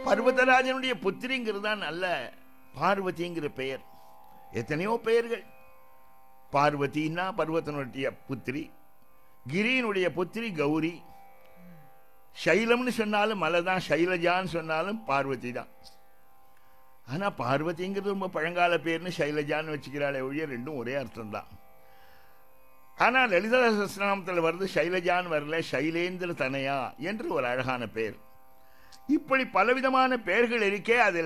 பர்வதராஜனுடைய புத்திரிங்கிறது தான் நல்ல பார்வதிங்கிற பெயர் எத்தனையோ பெயர்கள் பார்வதினா பர்வதனுடைய புத்திரி கிரியினுடைய புத்திரி கௌரி சைலம்னு சொன்னாலும் மலை தான் சைலஜான்னு சொன்னாலும் பார்வதி தான் ஆனால் பார்வதிங்கிறது ரொம்ப பழங்கால பேர்னு சைலஜான்னு வச்சுக்கிறாளே ஒழிய ரெண்டும் ஒரே அர்த்தம் தான் ஆனால் லலிதா சஸ்நாமத்தில் வருது சைலஜான் வரல சைலேந்திர தனையா என்று ஒரு அழகான பெயர் இப்படி பலவிதமான பெயர்கள் இருக்கே அதில்